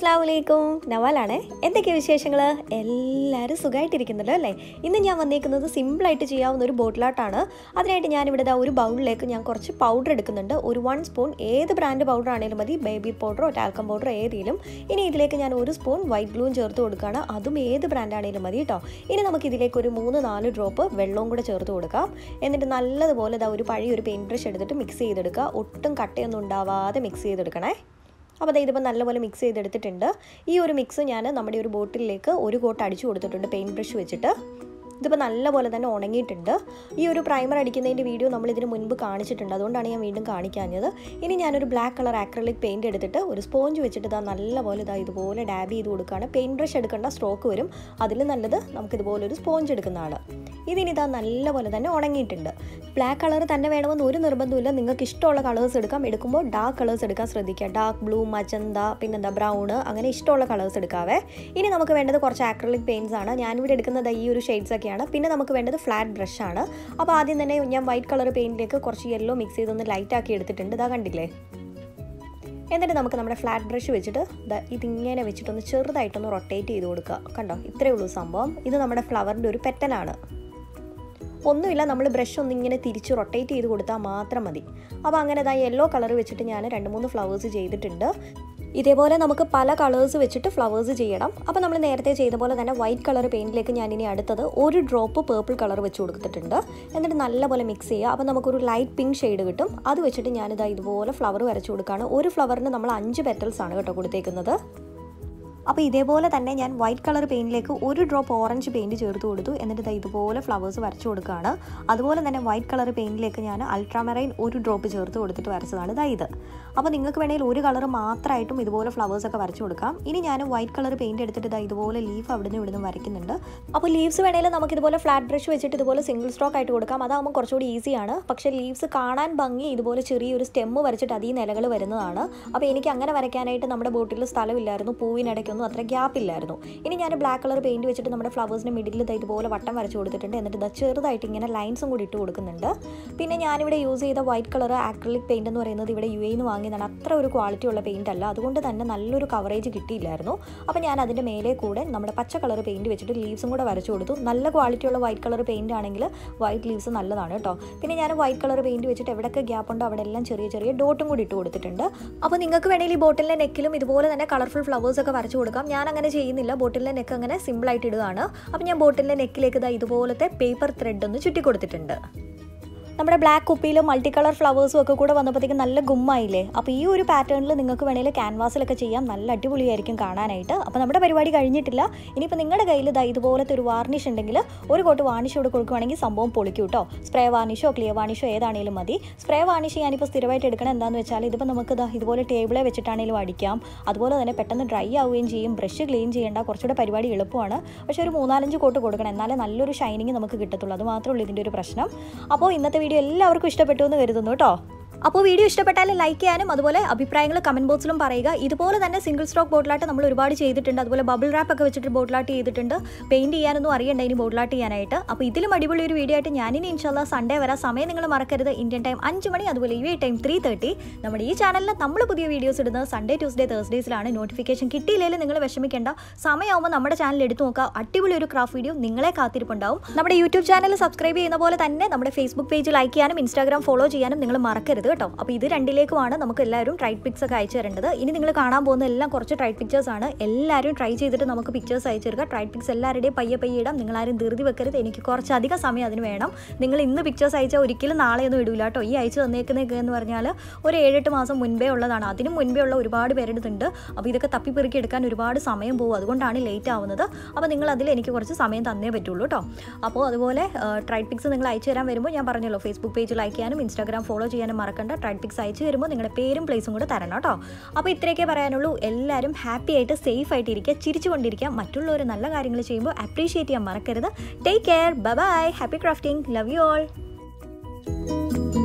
അസ്സാം വലൈക്കും നവാലാണേ എന്തൊക്കെയാണ് വിശേഷങ്ങൾ എല്ലാവരും സുഖമായിട്ടിരിക്കുന്നുണ്ടോ അല്ലേ ഇന്ന് ഞാൻ വന്നേക്കുന്നത് സിമ്പിളായിട്ട് ചെയ്യാവുന്ന ഒരു ബോട്ടിലാട്ടാണ് അതിനായിട്ട് ഞാനിവിടെ ദാ ഒരു ബൗളിലേക്ക് ഞാൻ കുറച്ച് പൗഡർ എടുക്കുന്നുണ്ട് ഒരു വൺ സ്പൂൺ ഏത് ബ്രാൻഡ് പൗഡർ ആണെങ്കിലും മതി ബേബി പൗഡറോ ടാൽക്കം പൗഡറോ ഏതെങ്കിലും ഇനി ഇതിലേക്ക് ഞാൻ ഒരു സ്പൂൺ വൈറ്റ് ഗ്ലൂവും ചേർത്ത് കൊടുക്കുകയാണ് അതും ഏത് ബ്രാൻഡ് ആണെങ്കിലും മതി കേട്ടോ ഇനി നമുക്ക് ഇതിലേക്ക് ഒരു മൂന്ന് നാല് ഡ്രോപ്പ് വെള്ളവും കൂടെ ചേർത്ത് കൊടുക്കാം എന്നിട്ട് നല്ലതുപോലെ ദാ ഒരു പഴയ ഒരു പെയിൻറ്റ് ബ്രഷ് എടുത്തിട്ട് മിക്സ് ചെയ്തെടുക്കുക ഒട്ടും കട്ടയൊന്നും ഉണ്ടാവാതെ മിക്സ് ചെയ്തെടുക്കണേ അപ്പോൾ അതായത് ഇതിപ്പോൾ നല്ലപോലെ മിക്സ് ചെയ്തെടുത്തിട്ടുണ്ട് ഈ ഒരു മിക്സ് ഞാൻ നമ്മുടെ ഒരു ബോട്ടിലേക്ക് ഒരു കോട്ട് അടിച്ചു കൊടുത്തിട്ടുണ്ട് പെയിൻറ്റ് ബ്രഷ് വെച്ചിട്ട് ഇതിപ്പോൾ നല്ലപോലെ തന്നെ ഉണങ്ങിയിട്ടുണ്ട് ഈ ഒരു പ്രൈമർ അടിക്കുന്നതിൻ്റെ വീഡിയോ നമ്മൾ ഇതിന് മുൻപ് കാണിച്ചിട്ടുണ്ട് അതുകൊണ്ടാണ് ഞാൻ വീണ്ടും കാണിക്കാഞ്ഞത് ഇനി ഞാനൊരു ബ്ലാക്ക് കളർ ആക്രലിക് പെയിൻറ്റ് എടുത്തിട്ട് ഒരു സ്പോഞ്ച് വെച്ചിട്ട് ഇതാ നല്ലപോലെ ഇതാ ഇതുപോലെ ഡാബ് ചെയ്ത് കൊടുക്കുകയാണ് പെയിൻറ്റ് ബ്രഷ് എടുക്കേണ്ട സ്ട്രോക്ക് വരും അതിൽ നല്ലത് നമുക്ക് ഇതുപോലെ ഒരു സ്പോഞ്ച് എടുക്കുന്നതാണ് ഇതിനി ഇതാ നല്ലപോലെ തന്നെ ഉണങ്ങിയിട്ടുണ്ട് ബ്ലാക്ക് കളർ തന്നെ വേണമെന്ന് ഒരു നിർബന്ധമില്ല നിങ്ങൾക്ക് ഇഷ്ടമുള്ള കളേഴ്സ് എടുക്കാം എടുക്കുമ്പോൾ ഡാർക്ക് കളേഴ്സ് എടുക്കാൻ ശ്രദ്ധിക്കുക ഡാർക്ക് ബ്ലൂ മജന്ത പിന്നെന്താ ബ്രൗണ് അങ്ങനെ ഇഷ്ടമുള്ള കളേഴ്സ് എടുക്കാവേ ഇനി നമുക്ക് വേണ്ടത് കുറച്ച് ആക്രലിക് പെയിൻസ് ആണ് ഞാനിവിടെ എടുക്കുന്നത് ഈ ഒരു ഷെയ്ഡ്സ് ഒക്കെയാണ് പിന്നെ നമുക്ക് വേണ്ടത് ഫ്ലാറ്റ് ബ്രഷ് ആണ് അപ്പോൾ ആദ്യം തന്നെ ഞാൻ വൈറ്റ് കളർ പെയിൻറ്റിലേക്ക് കുറച്ച് യെല്ലോ മിക്സ് ചെയ്തൊന്ന് ലൈറ്റ് ആക്കി എടുത്തിട്ടുണ്ട് ഇതാ കണ്ടില്ലേ എന്നിട്ട് നമുക്ക് നമ്മുടെ ഫ്ലാറ്റ് ബ്രഷ് വെച്ചിട്ട് ഇതിങ്ങനെ വെച്ചിട്ടൊന്ന് ചെറുതായിട്ടൊന്ന് റൊട്ടേറ്റ് ചെയ്ത് കൊടുക്കുക കണ്ടോ ഇത്രയേ ഉള്ളൂ സംഭവം ഇത് നമ്മുടെ ഫ്ലവറിൻ്റെ ഒരു പെറ്റലാണ് ഒന്നുമില്ല നമ്മൾ ബ്രഷ് ഒന്നിങ്ങനെ തിരിച്ച് റൊട്ടേറ്റ് ചെയ്ത് കൊടുത്താൽ മാത്രം മതി അപ്പോൾ അങ്ങനെ ഇതാ യെല്ലോ കളർ വെച്ചിട്ട് ഞാൻ രണ്ട് മൂന്ന് ഫ്ലവേഴ്സ് ചെയ്തിട്ടുണ്ട് ഇതേപോലെ നമുക്ക് പല കളേഴ്സ് വെച്ചിട്ട് ഫ്ലവേഴ്സ് ചെയ്യണം അപ്പോൾ നമ്മൾ നേരത്തെ ചെയ്ത പോലെ തന്നെ വൈറ്റ് കളർ പെയിൻറ്റിലേക്ക് ഞാൻ ഇനി അടുത്തത് ഒരു ഡ്രോപ്പ് പേർപ്പിൾ കളർ വെച്ച് കൊടുത്തിട്ടുണ്ട് എന്നിട്ട് നല്ലപോലെ മിക്സ് ചെയ്യുക അപ്പോൾ നമുക്കൊരു ലൈറ്റ് പിങ്ക് ഷെയ്ഡ് കിട്ടും അത് വെച്ചിട്ട് ഞാനിതാ ഇതുപോലെ ഫ്ലവർ വരച്ചു കൊടുക്കുകയാണ് ഒരു ഫ്ലവറിന് നമ്മൾ അഞ്ച് പെറ്റൽസ് ആണ് കേട്ടോ കൊടുത്തേക്കുന്നത് അപ്പോൾ ഇതേപോലെ തന്നെ ഞാൻ വൈറ്റ് കളർ പെയിൻറ്റിലേക്ക് ഒരു ഡ്രോപ്പ് ഓറഞ്ച് പെയിൻറ്റ് ചേർത്ത് കൊടുത്തു എന്നിട്ട് ഇതാ ഇതുപോലെ ഫ്ലവേഴ്സ് വരച്ചു കൊടുക്കുകയാണ് അതുപോലെ തന്നെ വൈറ്റ് കളർ പെയിൻറ്റിലേക്ക് ഞാൻ അൾട്രാമെറൈൻ ഒരു ഡ്രോപ്പ് ചേർത്ത് കൊടുത്തിട്ട് വരച്ചതാണ് ഇതാ ഇത് അപ്പോൾ നിങ്ങൾക്ക് വേണമെങ്കിൽ ഒരു കളർ മാത്രമായിട്ടും ഇതുപോലെ ഫ്ലവേഴ്സൊക്കെ വരച്ചു കൊടുക്കാം ഇനി ഞാൻ വൈറ്റ് കളർ പെയിൻറ്റ് എടുത്തിട്ട് ഇതാ ഇതുപോലെ ലീഫ് അവിടുന്ന് ഇവിടുന്ന് വരയ്ക്കുന്നുണ്ട് അപ്പോൾ ലീവ്സ് വേണമെങ്കിൽ നമുക്ക് ഇതുപോലെ ഫ്ലാറ്റ് ബ്രഷ് വെച്ചിട്ട് ഇതുപോലെ സിംഗിൾ സ്ട്രോക്ക് ആയിട്ട് കൊടുക്കാം അതാകുമ്പോൾ കുറച്ചുകൂടി ഈസിയാണ് പക്ഷേ ലീവ്സ് കാണാൻ ഭംഗി ഇതുപോലെ ചെറിയൊരു സ്റ്റെമ്മ് വരച്ചിട്ട് അതീ നിലകൾ വരുന്നതാണ് അപ്പോൾ എനിക്ക് അങ്ങനെ വരയ്ക്കാനായിട്ട് നമ്മുടെ ബോട്ടിൽ സ്ഥലമില്ലായിരുന്നു പൂവിനിടയ്ക്ക് ഒന്നും അത്ര ഗ്യാപ്പ് ഇല്ലായിരുന്നു ഇനി ഞാൻ ബ്ലാക്ക് കളർ പെയിൻറ്റ് വെച്ചിട്ട് നമ്മുടെ ഫ്ലവേഴ്സിൻ്റെ മിഡിൽ ഇതുപോലെ വട്ടം വരച്ച് കൊടുത്തിട്ടുണ്ട് എന്നിട്ട് ഇത് ചെറുതായിട്ട് ഇങ്ങനെ ലൈൻസും കൂടി ഇട്ട് കൊടുക്കുന്നുണ്ട് പിന്നെ ഞാനിവിടെ യൂസ് ചെയ്ത വൈറ്റ് കളർ ആക്രിലിക് പെയിൻറ്റ് എന്ന് പറയുന്നത് ഇവിടെ യു എന്ന് വാങ്ങിയതാണ് അത്ര ഒരു ക്വാളിറ്റി ഉള്ള പെയിൻ്റ് അല്ല അതുകൊണ്ട് തന്നെ നല്ലൊരു കവറേജ് കിട്ടിയില്ലായിരുന്നു അപ്പോൾ ഞാൻ അതിൻ്റെ മേലെ കൂടെ നമ്മുടെ പച്ച കളർ പെയിൻറ്റ് വെച്ചിട്ട് ലീവ്സും കൂടെ വരച്ചു കൊടുത്തു നല്ല ക്വാളിറ്റി ഉള്ള വൈറ്റ് കളർ പെയിൻ്റ് ആണെങ്കിൽ വൈറ്റ് ലീവ്സ് നല്ലതാണ് കേട്ടോ പിന്നെ ഞാൻ വൈറ്റ് കളർ പെയിൻറ്റ് വെച്ചിട്ട് എവിടെയൊക്കെ ഗ്യാപ്പ് ഉണ്ടോ അവിടെ എല്ലാം ചെറിയ ചെറിയ ഡോട്ടും കൂടി ഇട്ട് കൊടുത്തിട്ടുണ്ട് അപ്പോൾ നിങ്ങൾക്ക് വേണമെങ്കിൽ ഈ ബോട്ടിലിൻ്റെ നെക്കിലും ഇതുപോലെ തന്നെ കളർഫുൾ ഫ്ലവേഴ്സ് ഒക്കെ വരച്ചു കൊടുക്കാം ഞാൻ അങ്ങനെ ചെയ്യുന്നില്ല ബോട്ടിലിൻ്റെ നെക്ക് അങ്ങനെ സിമ്പിളായിട്ട് ഇടുകയാണ് അപ്പോൾ ഞാൻ ബോട്ടിലിൻ്റെ നെക്കിലേക്ക് ഇതാ ഇതുപോലത്തെ പേപ്പർ ത്രെഡ് ഒന്ന് ചുറ്റി കൊടുത്തിട്ടുണ്ട് നമ്മുടെ ബ്ലാക്ക് കുപ്പിയിലും മൾട്ടി കളർ ഫ്ലവേഴ്സും ഒക്കെ കൂടെ വന്നപ്പോഴത്തേക്കും നല്ല ഗുമ്മായില്ലേ അപ്പോൾ ഈ ഒരു പാറ്റേണിൽ നിങ്ങൾക്ക് വേണമെങ്കിൽ ക്യാൻവാസിലൊക്കെ ചെയ്യാം നല്ല അടിപൊളിയായിരിക്കും കാണാനായിട്ട് അപ്പോൾ നമ്മുടെ പരിപാടി കഴിഞ്ഞിട്ടില്ല ഇനിയിപ്പോൾ നിങ്ങളുടെ കയ്യിൽ ഇതാ ഇതുപോലത്തെ ഒരു വാർണിഷ് ഉണ്ടെങ്കിൽ ഒരു കോട്ട് വാർണിഷ് കൂടെ കൊടുക്കുകയാണെങ്കിൽ സംഭവം പൊളിക്കും കേട്ടോ സ്പ്രേ വാർണിഷോ ക്ലിയർ വാർണിഷോ ഏതാണെങ്കിലും മതി സ്പ്രേ വാർണിഷ് ഞാനിപ്പോൾ സ്ഥിരമായിട്ട് എടുക്കണം എന്താണെന്ന് വെച്ചാൽ ഇതിപ്പോൾ നമുക്ക് ഇതാ ഇതുപോലെ ടേബിളെ വെച്ചിട്ടാണെങ്കിലും അടിക്കാം അതുപോലെ തന്നെ പെട്ടെന്ന് ഡ്രൈ ആവുകയും ചെയ്യും ബ്രഷ് ക്ലീൻ ചെയ്യേണ്ട കുറച്ചുകൂടെ പരിപാടി എളുപ്പമാണ് പക്ഷേ ഒരു മൂന്നാലഞ്ച് കോട്ട് കൊടുക്കണം എന്നാലേ നല്ലൊരു ഷൈനിങ് നമുക്ക് കിട്ടത്തുള്ളൂ അത് മാത്രമേ ഉള്ളൂ ഇതിൻ്റെ ഒരു പ്രശ്നം അപ്പോൾ ഇന്നത്തെ വീഡിയോ എല്ലാവർക്കും ഇഷ്ടപ്പെട്ടു എന്ന് കരുതുന്നു കേട്ടോ അപ്പോൾ വീഡിയോ ഇഷ്ടപ്പെട്ടാൽ ലൈക്ക് ചെയ്യാനും അതുപോലെ അഭിപ്രായങ്ങൾ കമൻറ്റ് ബോക്സിലും പറയുക ഇതുപോലെ തന്നെ സിംഗിൾ സ്ട്രോക്ക് ബോട്ടിലാട്ട് നമ്മൾ ഒരുപാട് ചെയ്തിട്ടുണ്ട് അതുപോലെ ബബിൾ റാപ്പ് ഒക്കെ വെച്ചിട്ട് ബോട്ടിലാട്ട് ചെയ്തിട്ടുണ്ട് പെയിൻറ്റ് ചെയ്യാനൊന്നും അറിയണ്ട ഇനി ബോട്ടിലാട്ട് ചെയ്യാനായിട്ട് അപ്പോൾ ഇതിലും അടിപൊളി ഒരു വീഡിയോ ആയിട്ട് ഞാനിനി ഇൻഷാല്ല സൺഡേ വരാം സമയം നിങ്ങൾ മറക്കരുത് ഇന്ത്യൻ ടൈം അഞ്ച് മണി അതുപോലെ U A time three thirty നമ്മുടെ ഈ ചാനലിൽ നമ്മൾ പുതിയ വീഡിയോസ് ഇടുന്നത് സൺഡേ ട്യൂസ്ഡേ തേഴ്സ്ഡേസിലാണ് നോട്ടിഫിക്കേഷൻ കിട്ടിയില്ലെങ്കിൽ നിങ്ങൾ വിഷമിക്കേണ്ട സമയമാകുമ്പോൾ നമ്മുടെ ചാനൽ എടുത്തു നോക്കുക അടിപൊളി ഒരു ക്രാഫ്റ്റ് വീഡിയോ നിങ്ങളെ കാത്തിരിപ്പുണ്ടാവും നമ്മുടെ യൂട്യൂബ് ചാനൽ സബ്സ്ക്രൈബ് ചെയ്യുന്ന പോലെ തന്നെ നമ്മുടെ ഫേസ്ബുക്ക് പേജ് ലൈക്ക് ചെയ്യാനും ഇൻസ്റ്റാഗ്രാം ഫോളോ ചെയ്യാനും നിങ്ങൾ മറക്കരുത് കേട്ടോ അപ്പോൾ ഇത് രണ്ടിലേക്കുമാണ് നമുക്ക് എല്ലാവരും ട്രൈഡ് പിക്സ് ഒക്കെ അയച്ചു തരേണ്ടത് ഇനി നിങ്ങൾ കാണാൻ പോകുന്ന എല്ലാം കുറച്ച് ട്രൈഡ് പിക്ചേഴ്സ് ആണ് എല്ലാവരും ട്രൈ ചെയ്തിട്ട് നമുക്ക് പിക്ചേഴ്സ് അയച്ചു തരിക ട്രൈഡ് പിക്സ് എല്ലാവരുടെയും പയ്യെ പയ്യെ ഇടാം നിങ്ങളാരും ധൃതി വെക്കരുത് എനിക്ക് കുറച്ചധികം സമയം അതിന് വേണം നിങ്ങൾ ഇന്ന് പിക്ചേഴ്സ് അയച്ചാൽ ഒരിക്കലും നാളെ ഒന്നും ഇടില്ല കേട്ടോ ഈ അയച്ചു തന്നേക്കുന്നതൊക്കെ എന്ന് പറഞ്ഞാൽ ഒരു ഏഴെട്ട് മാസം മുൻപേ ഉള്ളതാണ് അതിനും മുൻപേ ഉള്ള ഒരുപാട് പേരെടുത്തുണ്ട് അപ്പോൾ ഇതൊക്കെ തപ്പിപ്പെറുക്കി എടുക്കാൻ ഒരുപാട് സമയം പോകും അതുകൊണ്ടാണ് ലേറ്റ് ആവുന്നത് അപ്പോൾ നിങ്ങൾ അതിൽ എനിക്ക് കുറച്ച് സമയം തന്നേ പറ്റുള്ളൂ കേട്ടോ അപ്പോൾ അതുപോലെ ട്രൈഡ് പിക്സ് നിങ്ങൾ അയച്ചു തരാൻ വരുമ്പോൾ ഞാൻ പറഞ്ഞല്ലോ ഫേസ്ബുക്ക് പേജ് ലൈക്ക് ചെയ്യാനും ഇൻസ്റ്റാഗ്രാം ഫോളോ ചെയ്യാനും മറക്കണ്ട ട്രൈഡ് പിക്സ് അയച്ചു വരുമ്പോൾ നിങ്ങളുടെ പേരും പ്ലേസും കൂടെ തരണം കേട്ടോ അപ്പോൾ ഇത്രയൊക്കെ പറയാനുള്ളൂ എല്ലാവരും ഹാപ്പി ആയിട്ട് സേഫ് ആയിട്ട് ഇരിക്കുക ചിരിച്ചുകൊണ്ടിരിക്കുക മറ്റുള്ളവർ നല്ല കാര്യങ്ങൾ ചെയ്യുമ്പോൾ അപ്രീഷിയേറ്റ് ചെയ്യാൻ മറക്കരുത് take care bye bye happy crafting love you all